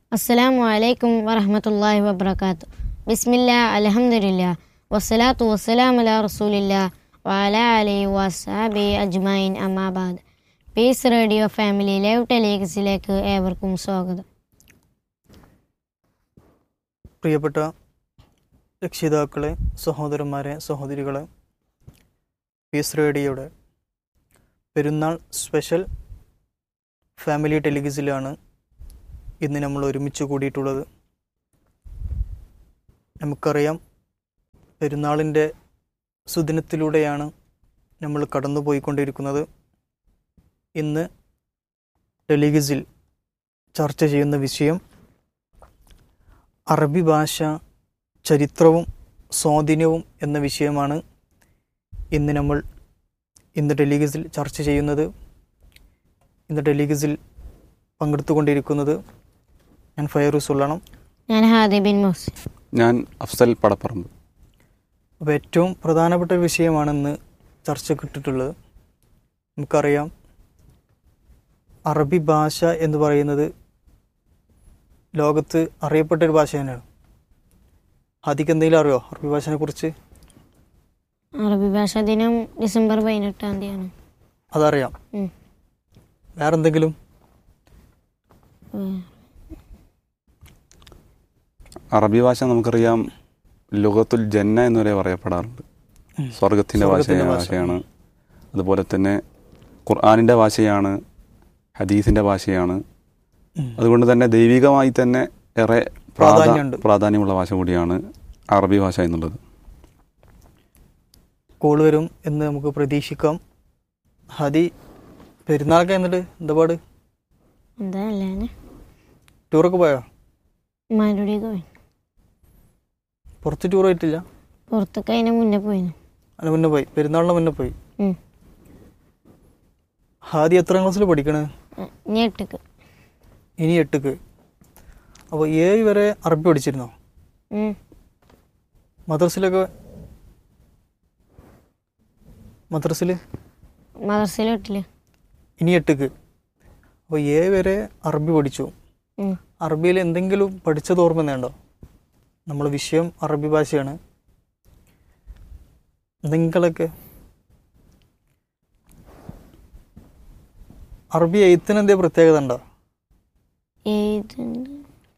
അസ്സലാമു അലൈക്കും വറഹമത്തല്ലാഹി വബർക്കാത്തു ബിസ്മില്ല അലഹമുല്ല വസ്സലാത്തു വസ്സലാം അല റസൂലില്ല വാല അലി വസാബി അജ്മൈൻ അമാബാദ് പീസ് റേഡിയോ ഫാമിലി ലൈവ് ടെലിക്സിലേക്ക് ഏവർക്കും സ്വാഗതം പ്രിയപ്പെട്ട രക്ഷിതാക്കളെ സഹോദരന്മാരെ സഹോദരികളെ പീസ് റേഡിയോയുടെ പെരുന്നാൾ സ്പെഷ്യൽ ഫാമിലി ടെലിഗിസിലാണ് ഇന്ന് നമ്മൾ ഒരുമിച്ച് കൂടിയിട്ടുള്ളത് നമുക്കറിയാം പെരുന്നാളിൻ്റെ സുദിനത്തിലൂടെയാണ് നമ്മൾ കടന്നു പോയിക്കൊണ്ടിരിക്കുന്നത് ഇന്ന് ടെലിഗിസിൽ ചർച്ച ചെയ്യുന്ന വിഷയം അറബി ഭാഷ ചരിത്രവും സ്വാധീനവും എന്ന വിഷയമാണ് ഇന്ന് നമ്മൾ ഇന്ന് ടെലിഗസിൽ ചർച്ച ചെയ്യുന്നത് ഇന്ന് ടെലിഗസിൽ പങ്കെടുത്തുകൊണ്ടിരിക്കുന്നത് ഞാൻ ഫയറൂസ് ഉള്ളണം ഞാൻ ഹാദി ബിൻ മുഹസിൻ ഞാൻ അഫ്സൽ പടപ്പറമ്പ് അപ്പോൾ ഏറ്റവും പ്രധാനപ്പെട്ട ഒരു വിഷയമാണ് ഇന്ന് ചർച്ചക്കിട്ടിട്ടുള്ളത് നമുക്കറിയാം അറബി ഭാഷ എന്ന് പറയുന്നത് ലോകത്ത് അറിയപ്പെട്ട ഒരു ഭാഷ തന്നെയാണ് ആദ്യം എന്തെങ്കിലും അറിയോ അറബി ഭാഷയെ കുറിച്ച് അറബി ഭാഷാ ദിനം ഡിസംബർ പതിനെട്ടാം തീയതിയാണ് അതറിയാം ഉം. വേറെന്തെങ്കിലും ഉം. അറബി ഭാഷ നമുക്കറിയാം ലുഗത്തുൽ ജന്ന എന്നുവരെ പറയപ്പെടാറുണ്ട് ഉം. സ്വർഗത്തിൻ്റെ ഭാഷ സ്വർഗ്ഗത്തിന്റെ ഭാഷ. ഭാഷയാണ് അതുപോലെ തന്നെ ഖുർആാനിൻ്റെ ഭാഷയാണ് ഹദീസിൻ്റെ ഭാഷയാണ് ഉം. അതുകൊണ്ട് തന്നെ ദൈവികമായി തന്നെ ഏറെ പ്രാധാ- പ്രാധാന്യമുണ്ട്. പ്രാധാന്യമുള്ള ഭാഷ കൂടിയാണ് അറബി ഭാഷ എന്നുള്ളത് കോൾ വരും എന്ന് നമുക്ക് പ്രതീക്ഷിക്കാം ഹതി പെരുന്നാളൊക്കെ എന്നിട്ട് എന്താ പാട് എന്താ അല്ലേ ടൂറൊക്കെ പോയോ ഉമ്മാരുടെ പോയി പുറത്ത് ടൂർ പോയിട്ടില്ല പുറത്തൊക്കെ അതിന് മുന്നേ പോയിന് അതിന് മുന്നേ പോയി പെരുന്നാളിന് മുന്നേ പോയി ഉം. ഹാദി എത്രാം ക്ലാസ്സിൽ പഠിക്കണേ ഉം. ഇനി എട്ടിക്ക് ഇനി എട്ടുക്ക് അപ്പോൾ ഏഴ് വരെ അറബി പഠിച്ചിരുന്നോ ഉം. മദ്രസിലൊക്കെ മദ്രസിൽ മദർസയിൽ എട്ടില് ഇനി എട്ടുക്ക് അപ്പോൾ ഏഴ് വരെ അറബി പഠിച്ചു ഉം. അറബിയിൽ എന്തെങ്കിലും പഠിച്ചത് ഓർമ്മ ഉണ്ടോ നമ്മൾ വിഷയം അറബി ഭാഷയാണ് എന്തെങ്കിലൊക്കെ അറബി എഴുത്തിന് എന്തേ പ്രത്യേകത ഉണ്ടോ ഏതുണ്ട്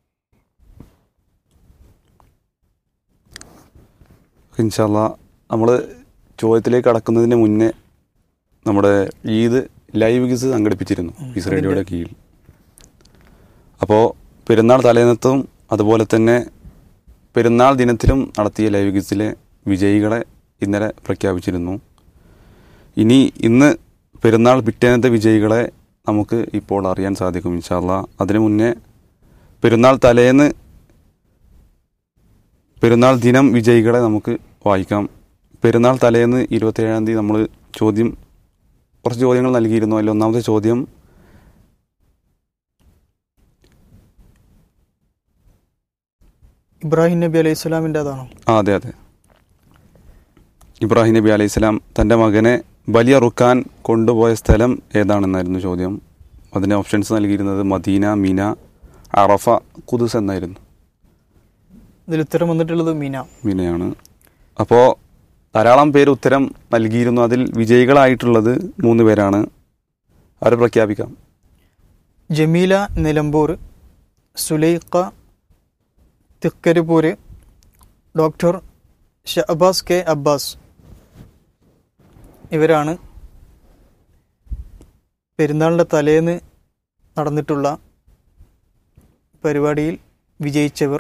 ഇൻഷാല്ല നമ്മൾ ചോദ്യത്തിലേക്ക് കടക്കുന്നതിന് മുന്നേ നമ്മുടെ ഈദ് ലൈവ് ഗിസ് സംഘടിപ്പിച്ചിരുന്നു ഗിസ് റേഡിയോയുടെ കീഴിൽ അപ്പോൾ പെരുന്നാൾ തലേന്നത്തും അതുപോലെ തന്നെ പെരുന്നാൾ ദിനത്തിലും നടത്തിയ ലൈവ് ഗിസിലെ വിജയികളെ ഇന്നലെ പ്രഖ്യാപിച്ചിരുന്നു ഇനി ഇന്ന് പെരുന്നാൾ പിറ്റേന്നത്തെ വിജയികളെ നമുക്ക് ഇപ്പോൾ അറിയാൻ സാധിക്കും ഇൻഷാല്ല അതിനു മുന്നേ പെരുന്നാൾ തലേന്ന് പെരുന്നാൾ ദിനം വിജയികളെ നമുക്ക് വായിക്കാം പെരുന്നാൾ തലേന്ന് ഇരുപത്തേഴാം തീയതി നമ്മൾ ചോദ്യം കുറച്ച് ചോദ്യങ്ങൾ നൽകിയിരുന്നു അതിൽ ഒന്നാമത്തെ ചോദ്യം ഇബ്രാഹിം നബി അലൈഹി സ്വലാമിൻ്റെ അതാണോ ആ അതെ അതെ ഇബ്രാഹിം നബി അലൈഹി സ്വലാം തൻ്റെ മകനെ വലിയ റുക്കാൻ കൊണ്ടുപോയ സ്ഥലം ഏതാണെന്നായിരുന്നു ചോദ്യം അതിന് ഓപ്ഷൻസ് നൽകിയിരുന്നത് മദീന മീന അറഫ കുദുസ് എന്നായിരുന്നു ഇതിൽ ഉത്തരം വന്നിട്ടുള്ളത് മീന മീനയാണ് അപ്പോൾ ധാരാളം പേര് ഉത്തരം നൽകിയിരുന്നു അതിൽ വിജയികളായിട്ടുള്ളത് മൂന്ന് പേരാണ് അവരെ പ്രഖ്യാപിക്കാം ജമീല നിലമ്പൂർ സുലൈഖ തിക്കരിപ്പൂർ ഡോക്ടർ ഷഹബാസ് കെ അബ്ബാസ് ഇവരാണ് പെരുന്നാളിൻ്റെ തലേന്ന് നടന്നിട്ടുള്ള പരിപാടിയിൽ വിജയിച്ചവർ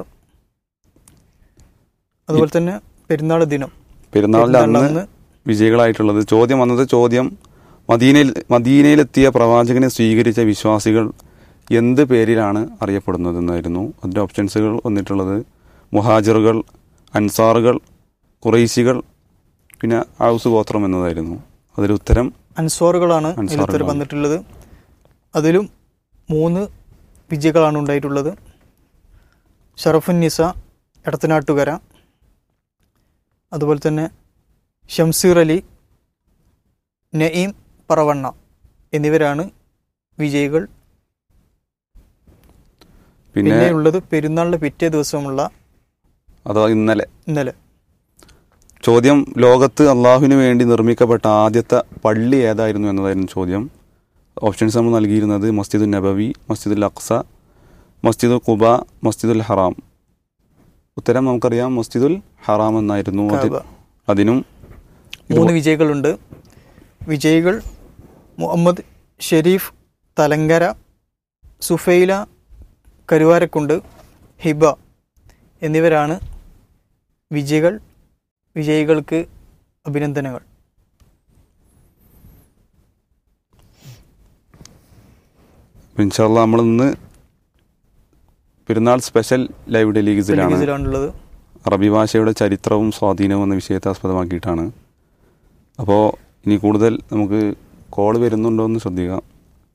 അതുപോലെ തന്നെ പെരുന്നാൾ ദിനം പെരുന്നാളിൽ പെരുന്നാൾ അന്ന് അന്ന് വിജയികളായിട്ടുള്ളത് ചോദ്യം വന്നത് ചോദ്യം മദീനയിൽ മദീനയിലെത്തിയ പ്രവാചകനെ സ്വീകരിച്ച വിശ്വാസികൾ എന്ത് പേരിലാണ് അറിയപ്പെടുന്നതെന്നായിരുന്നു അതിൻ്റെ ഓപ്ഷൻസുകൾ വന്നിട്ടുള്ളത് മുഹാജിറുകൾ അൻസാറുകൾ കുറൈശികൾ പിന്നെ ഔസ് ഗോത്രം എന്നതായിരുന്നു അതിൽ ഉത്തരം അൻസ്വാറുകളാണ് ഇതിൽ ഉത്തരം അൻസ്വാറുകളാണ്. വന്നിട്ടുള്ളത് അതിലും മൂന്ന് വിജയികളാണ് ഉണ്ടായിട്ടുള്ളത് ഷറഫുൻ നിസ എടത്തനാട്ടുകര അതുപോലെ തന്നെ ഷംസീർ അലി നഈം പറവണ്ണ എന്നിവരാണ് വിജയികൾ പിന്നെ പിന്നെ ഉള്ളത് പെരുന്നാളിന്റെ പിറ്റേ ദിവസമുള്ള അഥവാ ഇന്നലെ ഇന്നലെ ചോദ്യം ലോകത്ത് അള്ളാഹുവിന് വേണ്ടി നിർമ്മിക്കപ്പെട്ട ആദ്യത്തെ പള്ളി ഏതായിരുന്നു എന്നതായിരുന്നു ചോദ്യം ഓപ്ഷൻസ് നമ്മൾ നൽകിയിരുന്നത് മസ്ജിദുൽ നബവി മസ്ജിദുൽ അക്സ മസ്ജിദുൽ ഖുബ മസ്ജിദുൽ ഹറാം ഉത്തരം നമുക്കറിയാം മസ്ജിദുൽ ഹറാം എന്നായിരുന്നു അത് കാബ. അതിനും മൂന്ന് വിജയികളുണ്ട് വിജയികൾ മുഹമ്മദ് ഷെരീഫ് തലങ്കര സുഫൈല കരുവാരക്കുണ്ട് ഹിബ എന്നിവരാണ് വിജയികൾ വിജയികൾക്ക് അഭിനന്ദനങ്ങൾ ഇൻഷാല്ല നമ്മൾ ഇന്ന് പെരുന്നാൾ സ്പെഷ്യൽ ലൈവ് ഡെലിഗസിലാണ് ടെലിവിസിലാണുള്ളത് അറബി ഭാഷയുടെ ചരിത്രവും സ്വാധീനവും എന്ന വിഷയത്തെ ആസ്പദമാക്കിയിട്ടാണ് അപ്പോൾ ഇനി കൂടുതൽ നമുക്ക് കോൾ വരുന്നുണ്ടോ എന്ന് ശ്രദ്ധിക്കാം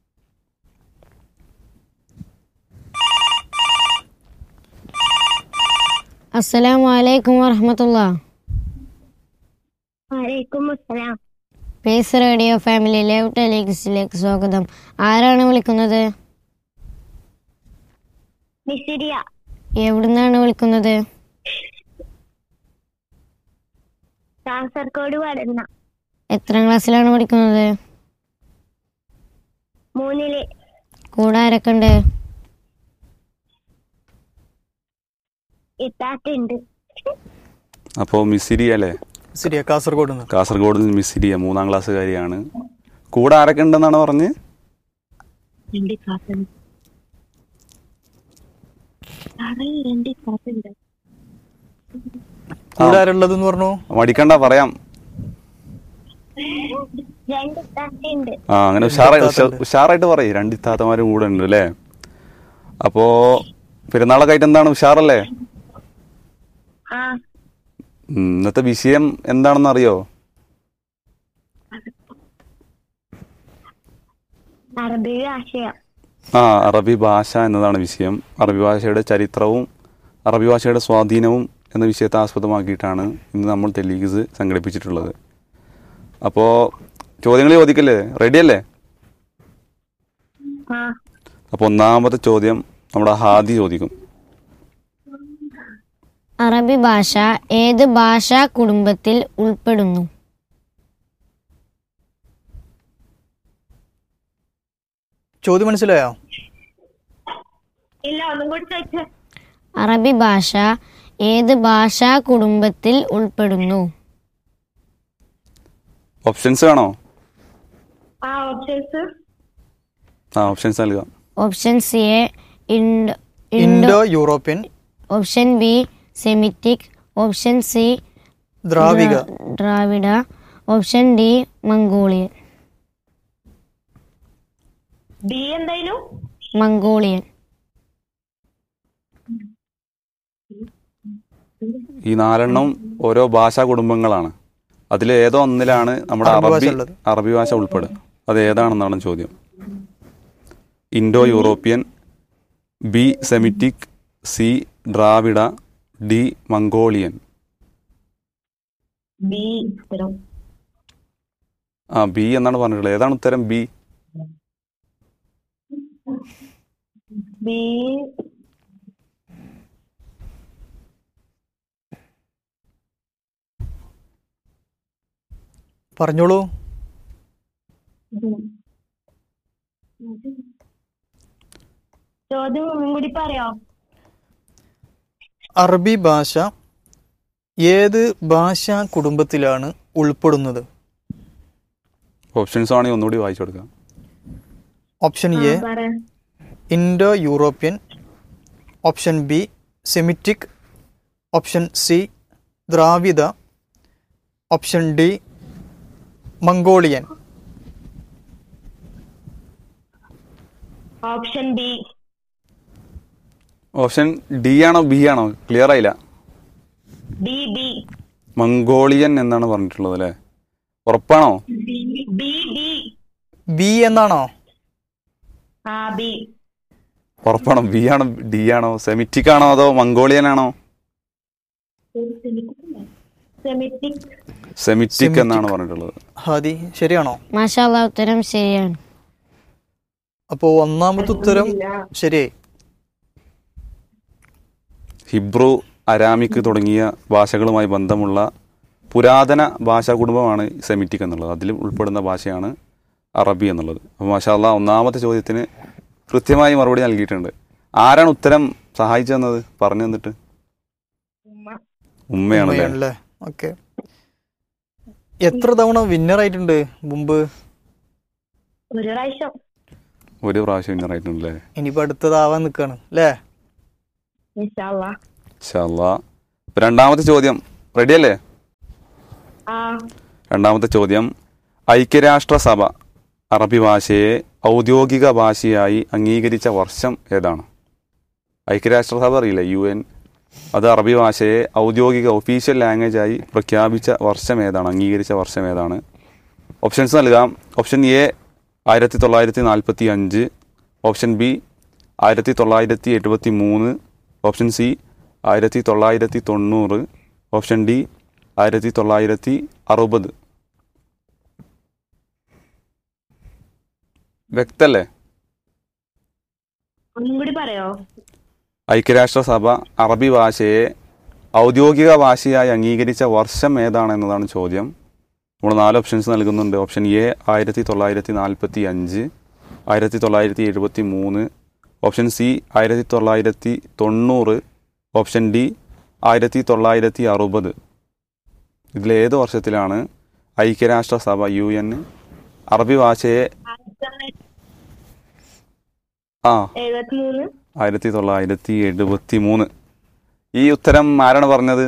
അസ്സലാമു അലൈക്കും വറഹമത്തുള്ള വലൈക്കും അസ്സലാം പേസ് റേഡിയോ ഫാമിലി ലൈവ് ടെലിക്സിലേക്ക് സ്വാഗതം ആരാണ് വിളിക്കുന്നത് മിസിരിയ എവിടുന്നാണ് വിളിക്കുന്നത് കാസർഗോഡ് വളർന്ന എത്രാം ക്ലാസ്സിലാണ് പഠിക്കുന്നത് മൂന്നില് കൂടെ ആരൊക്കെ ഉണ്ട് ഇത്താത്തുണ്ട് അപ്പോൾ മിസിരി അല്ലേ ശരിയാ കാസർഗോഡ് നിന്ന് കാസർഗോഡ് നിന്ന് മിസിരിയ മൂന്നാം ക്ലാസ്സുകാരിയാണ് കൂടെ ആരൊക്കെ ഉണ്ടെന്നാണ് പറഞ്ഞ് രണ്ട് ഇത്താത്തുണ്ട് രണ്ട് ഇത്താത്തുണ്ട് കൂടെ ആരുള്ളതെന്ന് പറഞ്ഞു മടിക്കണ്ട പറയാം രണ്ട് ഇത്താത്തുണ്ട് ആ അങ്ങനെ ഉഷാറായി ഇത്താത്തയുണ്ട്. ഉഷാറായിട്ട് പറയും രണ്ട് ഇത്താത്തമാരും കൂടെ ഉണ്ട് അല്ലേ അപ്പോ പെരുന്നാളൊക്കെ ആയിട്ട് എന്താണ് ഉഷാറല്ലേ ആ ഉം, ഇന്നത്തെ വിഷയം എന്താണെന്ന് അറിയോ അറബി ഭാഷയ ആ അറബി ഭാഷ എന്നതാണ് വിഷയം അറബി ഭാഷയുടെ ചരിത്രവും അറബി ഭാഷയുടെ സ്വാധീനവും എന്ന വിഷയത്തെ ആസ്പദമാക്കിയിട്ടാണ് ഇന്ന് നമ്മൾ തെലീഗ്സ് സംഘടിപ്പിച്ചിട്ടുള്ളത് അപ്പോൾ ചോദ്യങ്ങൾ ചോദിക്കല്ലേ റെഡിയല്ലേ ആ അപ്പോൾ ഒന്നാമത്തെ ചോദ്യം നമ്മുടെ ഹാദി ചോദിക്കും അറബി ഭാഷ ഏത് ഭാഷാ കുടുംബത്തിൽ ഉൾപ്പെടുന്നു ചോദ്യം മനസ്സിലായോ ഇല്ല ഒന്നും കൂടി ചോദിച്ച അറബി ഭാഷ ഏത് ഭാഷാ കുടുംബത്തിൽ ഉൾപ്പെടുന്നു ഓപ്ഷൻസ് വേണോ ആ ഓപ്ഷൻസ് ആ ഓപ്ഷൻസ് നൽകാം option C A Indo Indo European option B Semitic option C ദ്രാവിക ദ്രാവിഡ ഓപ്ഷൻ ഡി മംഗോളിയൻ ബി എന്തായാലും മംഗോളിയൻ ഈ നാലെണ്ണം ഓരോ ഭാഷാ കുടുംബങ്ങളാണ് അതിൽ ഏതോ ഒന്നിലാണ് നമ്മുടെ അറബി ഭാഷ അറബി ഉള്ളത്. അറബി ഭാഷ ഉൾപ്പെടുക അത് ഏതാണെന്നാണ് ചോദ്യം Indo European B Semitic C Dravida D Mongolian B ഉത്തരം ആ ബി എന്നാണ് പറഞ്ഞിട്ടുള്ളത് ഏതാണ് ഉത്തരം ബി ബി പറഞ്ഞോളൂ ചോദ്യം ഒന്നും കൂടി പറയാം അറബി ഭാഷ ഏത് ഭാഷാ കുടുംബത്തിലാണ് ഉൾപ്പെടുന്നത് ഓപ്ഷൻസ് ആണെങ്കിൽ ഒന്നുകൂടി വായിച്ചു കൊടുക്കാം ഓപ്ഷൻ എ പറ Indo European option B Semitic option C Dravida option D Mongolian option B option D ആണോ ബി ആണോ ക്ലിയർ ആയില്ല ബി ബി മംഗോളിയൻ എന്നാണ് പറഞ്ഞിട്ടുള്ളത് അല്ലേ ഉറപ്പാണോ ബി ബി ബി എന്നാണോ ആ ബി ഉറപ്പാണോ ബി ആണോ ഡി ആണോ സെമിറ്റിക് ആണോ അതോ മംഗോളിയൻ ആണോ സെമിറ്റിക് സെമിറ്റിക് എന്നാണ് പറഞ്ഞിട്ടുള്ളത് ഹാദി ശരിയാണോ മാഷാല്ല ഉത്തരം ശരിയാണ് അപ്പോൾ ഒന്നാമത്തെ ഉത്തരം ശരിയായി ഹിബ്രു അരാമിക് തുടങ്ങിയ ഭാഷകളുമായി ബന്ധമുള്ള പുരാതന ഭാഷാ കുടുംബമാണ് സെമിറ്റിക് എന്നുള്ളത് അതിൽ ഉൾപ്പെടുന്ന ഭാഷയാണ് അറബി എന്നുള്ളത് അപ്പോൾ മാഷാല്ല ഒന്നാമത്തെ ചോദ്യത്തിന് കൃത്യമായി മറുപടി നൽകിയിട്ടുണ്ട് ആരാണ് ഉത്തരം സഹായിച്ചു തന്നത് പറഞ്ഞു തന്നിട്ട് ഉമ്മ ഉമ്മയാണല്ലേ ഉമ്മയാണല്ലേ ഓക്കെ എത്ര തവണ വിന്നർ ആയിട്ടുണ്ട് മുമ്പ് ഒരു പ്രാവശ്യം ഒരു പ്രാവശ്യം വിന്നറായിട്ടുണ്ടല്ലേ ഇനിയിപ്പോ അടുത്തതാവാൻ നിൽക്കാണ് അല്ലേ ഇൻഷാല്ലാ ഇൻഷാല്ലാ അപ്പോൾ രണ്ടാമത്തെ ചോദ്യം റെഡിയല്ലേ ആ രണ്ടാമത്തെ ചോദ്യം ഐക്യരാഷ്ട്രസഭ അറബി ഭാഷയെ ഔദ്യോഗിക ഭാഷയായി അംഗീകരിച്ച വർഷം ഏതാണ് ഐക്യരാഷ്ട്രസഭ അറിയില്ല യു എൻ അത് അറബി ഭാഷയെ ഔദ്യോഗിക ഒഫീഷ്യൽ ലാംഗ്വേജായി പ്രഖ്യാപിച്ച വർഷം ഏതാണ് അംഗീകരിച്ച വർഷം ഏതാണ് ഓപ്ഷൻസ് നൽകാം ഓപ്ഷൻ എ ആയിരത്തി തൊള്ളായിരത്തി നാൽപ്പത്തി അഞ്ച് ഓപ്ഷൻ ബി ആയിരത്തി തൊള്ളായിരത്തി എഴുപത്തി മൂന്ന് ഓപ്ഷൻ സി ആയിരത്തി തൊള്ളായിരത്തി തൊണ്ണൂറ് ഓപ്ഷൻ ഡി ആയിരത്തി തൊള്ളായിരത്തി അറുപത് വ്യക്തല്ലേ ഒന്നും കൂടി പറയോ ഐക്യരാഷ്ട്രസഭ അറബി ഭാഷയെ ഔദ്യോഗിക ഭാഷയായി അംഗീകരിച്ച വർഷം ഏതാണ് എന്നതാണ് ചോദ്യം നമ്മൾ നാല് ഓപ്ഷൻസ് നൽകുന്നുണ്ട് ഓപ്ഷൻ എ ആയിരത്തി തൊള്ളായിരത്തി നാൽപ്പത്തി അഞ്ച് ആയിരത്തി തൊള്ളായിരത്തി എഴുപത്തി മൂന്ന് ഓപ്ഷൻ സി ആയിരത്തി തൊള്ളായിരത്തി തൊണ്ണൂറ് ഓപ്ഷൻ ഡി ആയിരത്തി തൊള്ളായിരത്തി അറുപത് ഇതിലേത് വർഷത്തിലാണ് ഐക്യരാഷ്ട്രസഭ യു എൻ അറബി ഭാഷയെ ആ എഴുപത്തി മൂന്ന് ആയിരത്തി തൊള്ളായിരത്തി എഴുപത്തി മൂന്ന് ഈ ഉത്തരം ആരാണ് പറഞ്ഞത്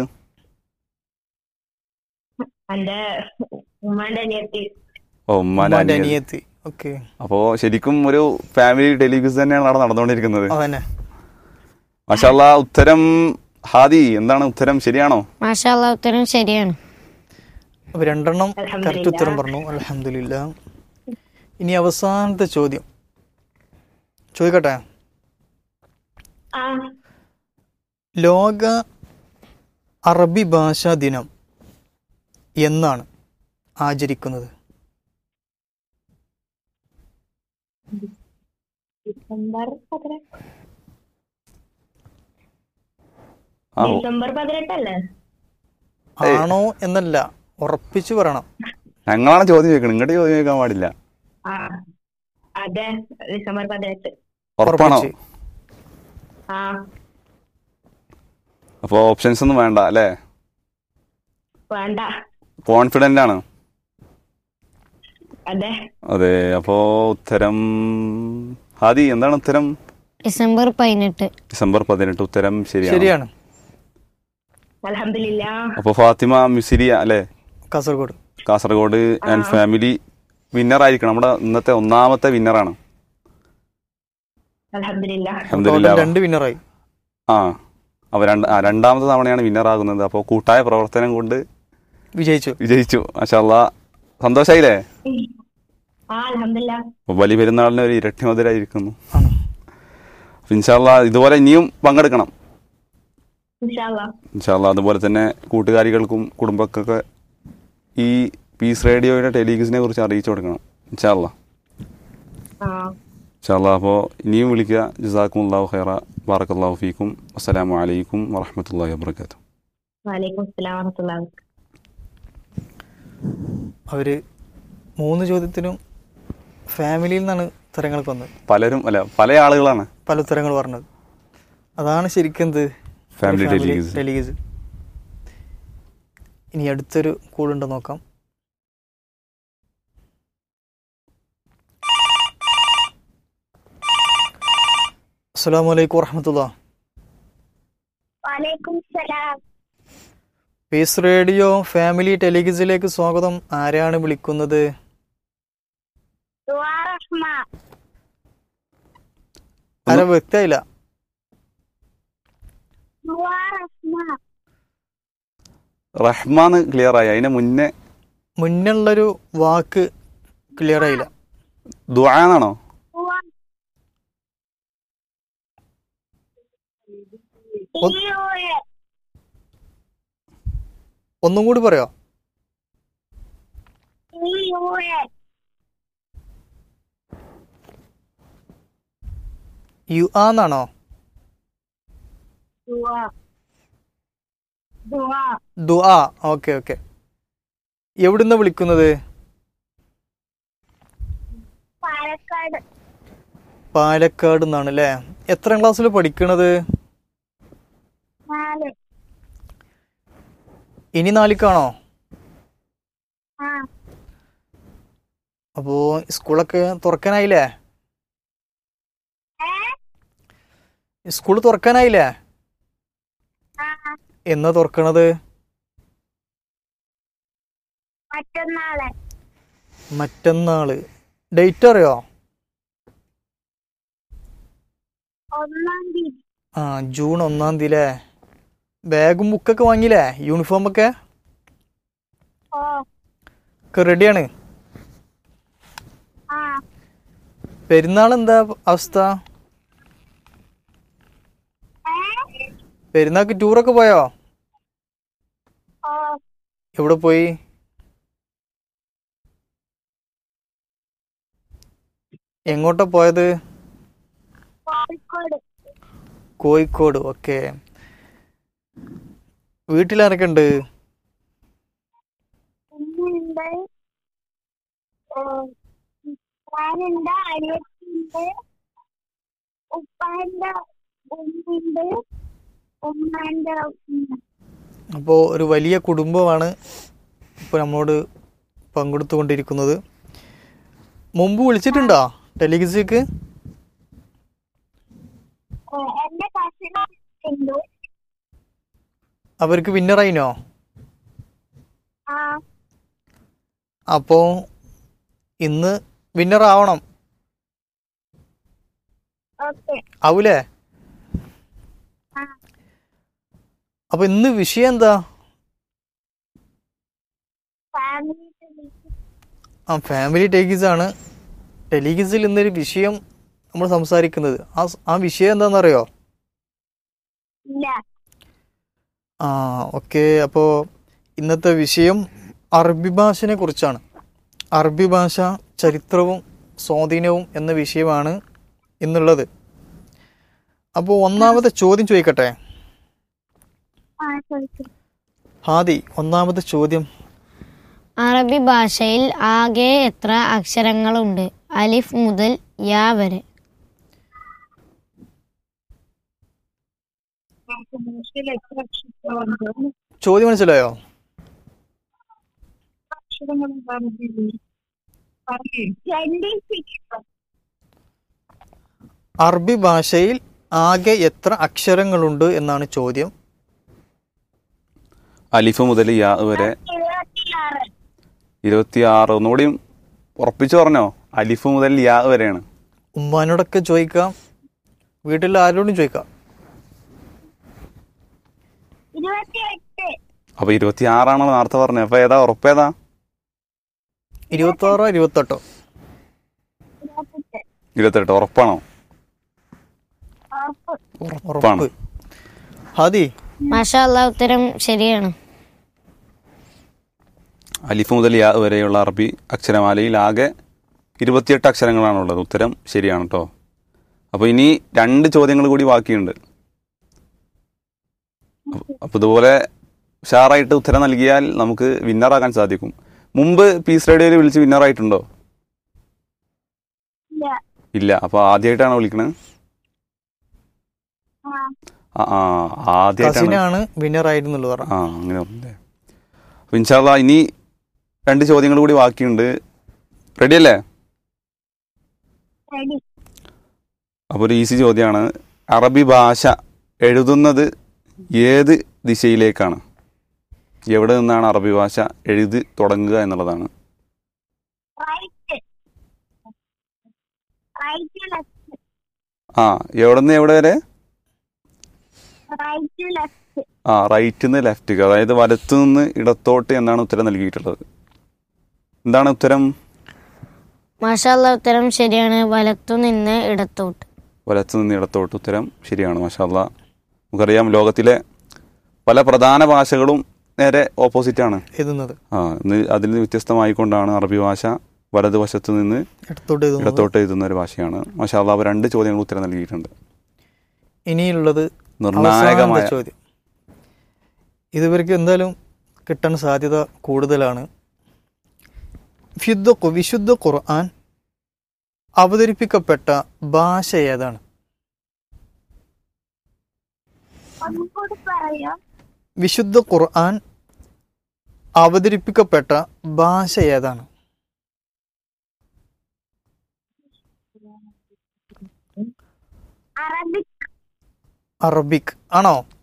എന്റെ ഉമ്മാന്റെ അനിയത്തി ഓ ഉമ്മാന്റെ ഉമ്മാന്റെ അനിയൻ. അനിയത്തി ഓക്കെ അപ്പോ ശരിക്കും ഒരു ഫാമിലി ടെലിവിഷൻ തന്നെയാണ് അവിടെ നടന്നുകൊണ്ടിരിക്കുന്നത് അതന്നെ മഷാല്ല ഉത്തരം ഹാദി എന്താണ് ഉത്തരം ശരിയാണോ മാഷാല്ല ഉത്തരം ശരിയാണ് അപ്പൊ രണ്ടെണ്ണം അൽഹംദുലില്ലാ. കറക്റ്റ് ഉത്തരം പറഞ്ഞു അലഹമില്ല ഇനി അവസാനത്തെ ചോദ്യം ചോദിക്കട്ടെ ആ ലോക അറബി ഭാഷാ ദിനം എന്നാണ് ആചരിക്കുന്നത് ഡിസംബർ പതിനെട്ട് ആ ഡിസംബർ പതിനെട്ടല്ലേ ആണോ എന്നല്ല ഉറപ്പിച്ചു പറയണം ഞങ്ങളാണ് ചോദ്യം ചോദിക്കണം ഇങ്ങോട്ട് ചോദ്യം ചോദിക്കാൻ പാടില്ല ആ അതെ ഡിസംബർ പതിനെട്ട് ഉറപ്പാണോ ഉറപ്പിച്ച്. ആ അപ്പോൾ ഓപ്ഷൻസ് ഒന്നും വേണ്ട അല്ലേ വേണ്ട കോൺഫിഡൻ്റ് ആണ് അതെ അതെ അപ്പോൾ ഉത്തരം ഹാദി എന്താണ് ഉത്തരം ഡിസംബർ പതിനെട്ട് ഡിസംബർ പതിനെട്ട് ഉത്തരം ശരിയാണ് ശരിയാണ് അലഹമില്ല അപ്പോൾ ഫാത്തിമ മിസിരിയ അല്ലേ Kasaragod Kasaragod and family winner ആയിരിക്കണം നമ്മുടെ ഇന്നത്തെ ഒന്നാമത്തെ വിന്നറാണ് അലഹമില്ല അൽഹംദുലില്ലാ. ടോട്ടൽ രണ്ട് വിന്നറായി ആ അപ്പോൾ രണ്ട് ആ, രണ്ടാമത്തെ തവണയാണ് വിന്നർ ആകുന്നത് അപ്പോൾ കൂട്ടായ പ്രവർത്തനം കൊണ്ട് വിജയിച്ചു വിജയിച്ചു മാഷാല്ല സന്തോഷായില്ലേ ആ അലഹമില്ല അപ്പോൾ ബലി പെരുന്നാളിന് ഒരു ഇരട്ടി മധുരായിരിക്കുന്നു ആണ് അപ്പോൾ ഇൻഷാല്ല ഇതുപോലെ ഇനിയും പങ്കെടുക്കണം ഇൻഷാല്ലാ ഇൻഷാല്ല അതുപോലെ തന്നെ കൂട്ടുകാരികൾക്കും കുടുംബക്കൊക്കെ ഈ പീസ് റേഡിയോയുടെ ടെലിവിഷനെ കുറിച്ച് അറിയിച്ചു കൊടുക്കണം ഇൻഷാല്ല ആ ഇൻഷാല്ല അപ്പോൾ ഇനിയും വിളിക്കുക ജസാക്കും അള്ളാഹു ഖൈറ ബാറക്കല്ലാഹു ഫീക്കും അസ്സലാമു അലൈക്കും വറഹമത്തല്ലാഹി വാബർക്കാത്തു വലൈക്കും അസ്സലാം വറഹ്മത്തുള്ളാഹി അവര് മൂന്ന് ചോദ്യത്തിനും ഫാമിലിയിൽ നിന്നാണ് ഉത്തരങ്ങൾക്ക് വന്നത് പലരും അല്ല പല ആളുകളാണ് പല ഉത്തരങ്ങൾ പറഞ്ഞത് അതാണ് ശരിക്കും എന്ത് ഫാമിലി ടെലിവിഷൻ ടെലിഗസ് ഇനി അടുത്തൊരു കൂടുണ്ടോ നോക്കാം അസ്സലാമു അലൈക്കും വറഹമത്തുള്ള വലൈക്കും സലാം പീസ് റേഡിയോ ഫാമിലി ടെലിഗസിലേക്ക് സ്വാഗതം ആരാണ് വിളിക്കുന്നത് റഹ്മ ആരാ വ്യക്തമായില്ല റഹ്മ റഹ്മാന്ന് ക്ലിയർ ആയി അതിന് മുന്നേ മുന്നുള്ളൊരു വാക്ക് ക്ലിയർ ആയില്ല ദുആന്നാണോ ഒന്നും കൂടി പറയോ യു ആന്നാണോ ദുആ ദുആ ഓക്കെ ഓക്കെ എവിടുന്ന വിളിക്കുന്നത് പാലക്കാട് പാലക്കാട് നിന്നാണ് അല്ലേ എത്രാം ക്ലാസ്സിൽ പഠിക്കണത് നാല് ഇനി നാലിക്കാണോ ആ അപ്പോ സ്കൂളൊക്കെ തുറക്കാനായില്ലേ ഏ സ്കൂൾ തുറക്കാനായില്ലേ ആ എന്നാ തുറക്കണത് മറ്റന്നാളെ മറ്റന്നാള് ഡേറ്റ് അറിയോ ഒന്നാം തീയതി ആ ജൂൺ ഒന്നാം തീയതി അല്ലേ ബാഗും ബുക്കൊക്കെ വാങ്ങിയില്ലേ യൂണിഫോം ഒക്കെ ഓ ഒക്കെ റെഡിയാണ് ആ പെരുന്നാൾ എന്താ അവസ്ഥ ഏ പെരുന്നാൾക്ക് ടൂറൊക്കെ പോയോ ഓ എവിടെ പോയി എങ്ങോട്ടാ പോയത് കോഴിക്കോട് കോഴിക്കോട് ഓക്കെ വീട്ടിലാരൊക്കെ ഉണ്ട് ഉമ്മയുണ്ട് ഏ, ഞാനുണ്ട് അനിയത്തിയുണ്ട് ഉപ്പാന്റെ ഉമ്മയുണ്ട് ഉമ്മാന്റെ ഉമ്മ അപ്പോൾ ഒരു വലിയ കുടുംബമാണ് ഇപ്പോൾ നമ്മോട് പങ്കെടുത്തുകൊണ്ടിരിക്കുന്നത് മുമ്പ് വിളിച്ചിട്ടുണ്ടോ ടെലിഗസിക്ക് ഏ, എന്റെ കസിനുണ്ട് അവർക്ക് വിന്നറായിനോ ആ അപ്പോൾ ഇന്ന് വിന്നർ ആവണം ഓക്കെ ആവൂലേ ആ അപ്പോൾ ഇന്ന് വിഷയം എന്താ ഫാമിലി ആ ഫാമിലി ടേക്കീസ് ആണ് ടെലിഗസിൽ ഇന്നൊരു വിഷയം നമ്മൾ സംസാരിക്കുന്നത് ആ സ്- ആ വിഷയം എന്താണെന്നറിയോ ഇല്ല ആ ഓക്കെ അപ്പോൾ ഇന്നത്തെ വിഷയം അറബി ഭാഷനെ കുറിച്ചാണ് അറബി ഭാഷ ചരിത്രവും സ്വാധീനവും എന്ന വിഷയമാണ് ഇന്നുള്ളത് അപ്പോൾ ഒന്നാമത്തെ ചോദ്യം ചോദിക്കട്ടെ ആ ചോദിച്ചു ഹാദി ഒന്നാമത്തെ ചോദ്യം അറബി ഭാഷയിൽ ആകെ എത്ര അക്ഷരങ്ങളുണ്ട് അലിഫ് മുതൽ യാ വരെ എത്ര അക്ഷരങ്ങളുണ്ട് ചോദ്യം മനസ്സിലായോ അക്ഷരങ്ങളും ട്വന്റി സിക്സ് അറബി ഭാഷയിൽ ആകെ എത്ര അക്ഷരങ്ങളുണ്ട് എന്നാണ് ചോദ്യം അലിഫ് മുതൽ യാ വരെ ഇരുപത്തിയാറ് ഇരുപത്തി ആറ് ഒന്നുകൂടിയും ഉറപ്പിച്ചു പറഞ്ഞോ അലിഫ് മുതൽ യാ വരെയാണ് ഉമ്മാനോടൊക്കെ ചോദിക്കാം വീട്ടിൽ ആരോടും ചോദിക്കാം ഇരുപത്തിയെട്ട് അപ്പോൾ ഇരുപത്തി ആറാണല്ലോ നേരത്തെ പറഞ്ഞത് അപ്പോൾ ഏതാ ഉറപ്പേതാ ഇരുപത്തി ആറോ ഇരുപത്തെട്ടോ ഇരുപത്തെട്ട് ഇരുപത്തെട്ട് ഉറപ്പാണോ ഉറപ്പ് ഉറപ്പാണ് ഉറപ്പ് ഹാദി മാഷാ അല്ലാ ഉത്തരം ശരിയാണ് അലിഫ് മുതൽ യാ വരെയുള്ള അറബി അക്ഷരമാലയിൽ ആകെ ഇരുപത്തിയെട്ട് അക്ഷരങ്ങളാണുള്ളത് ഉത്തരം ശരിയാണ് കേട്ടോ അപ്പോൾ ഇനി രണ്ട് ചോദ്യങ്ങൾ കൂടി ബാക്കിയുണ്ട് അപ്പോൾ ഇതുപോലെ ഉഷാറായിട്ട് ഉത്തരം നൽകിയാൽ നമുക്ക് വിന്നറാകാൻ സാധിക്കും മുമ്പ് പീസ് റേഡിയോയിൽ വിളിച്ച് വിന്നറായിട്ടുണ്ടോ ഇല്ല ഇല്ല അപ്പോൾ ആദ്യമായിട്ടാണ് വിളിക്കണത് ആ ആ ആ ആദ്യമായിട്ടാണ് കസിനാണ് വിന്നർ ആയിരുന്നുള്ളൂ പറ ആ അങ്ങനെ പറഞ്ഞല്ലേ അപ്പോൾ ഇൻഷാല്ല ഇനി രണ്ട് ചോദ്യങ്ങൾ കൂടി ബാക്കിയുണ്ട് റെഡി അല്ലേ റെഡി അപ്പോൾ ഒരു ഈസി ചോദ്യമാണ് അറബി ഭാഷ എഴുതുന്നത് ഏത് ദിശയിലേക്കാണ് എവിടെ നിന്നാണ് അറബി ഭാഷ എഴുതി തുടങ്ങുക എന്നുള്ളതാണ് റൈറ്റ് റൈറ്റ് ലെഫ്റ്റ് ആ എവിടെ നിന്ന് എവിടെ വരെ റൈറ്റ് ലെഫ്റ്റ് ആ റൈറ്റ് നിന്ന് ലെഫ്റ്റ് അതായത് വലത്തു നിന്ന് ഇടത്തോട്ട് എന്നാണ് ഉത്തരം നൽകിയിട്ടുള്ളത് എന്താണ് ഉത്തരം മാഷാ അല്ലാ ഉത്തരം ശരിയാണ് വലത്തു നിന്ന് ഇടത്തോട്ട് വലത്തു നിന്ന് ഇടത്തോട്ട് ഉത്തരം ശരിയാണ് മാഷാല്ല നമുക്കറിയാം ലോകത്തിലെ പല പ്രധാന ഭാഷകളും നേരെ ഓപ്പോസിറ്റാണ് എഴുതുന്നത് ആ ഇന്ന് അതിൽ നിന്ന് വ്യത്യസ്തമായിക്കൊണ്ടാണ് അറബി ഭാഷ വലതുവശത്ത് നിന്ന് ഇടത്തോട്ട് എഴുതുന്നത് ഇടത്തോട്ട് എഴുതുന്ന ഒരു ഭാഷയാണ് മാഷാല്ല അവർ രണ്ട് ചോദ്യങ്ങൾ ഉത്തരം നൽകിയിട്ടുണ്ട് ഇനിയുള്ളത് നിർണായകമായ അവസാനത്തെ ചോദ്യം ഇതിവർക്ക് എന്തായാലും കിട്ടാൻ സാധ്യത കൂടുതലാണ് വിശുദ്ധ ഖു- വിശുദ്ധ ഖുർആൻ അവതരിപ്പിക്കപ്പെട്ട ഭാഷ ഏതാണ് ഒന്നുകൂടി പറയോ വിശുദ്ധ ഖുർആൻ അവതരിപ്പിക്കപ്പെട്ട ഭാഷ ഏതാണ് അറബിക് അറബിക് ആണോ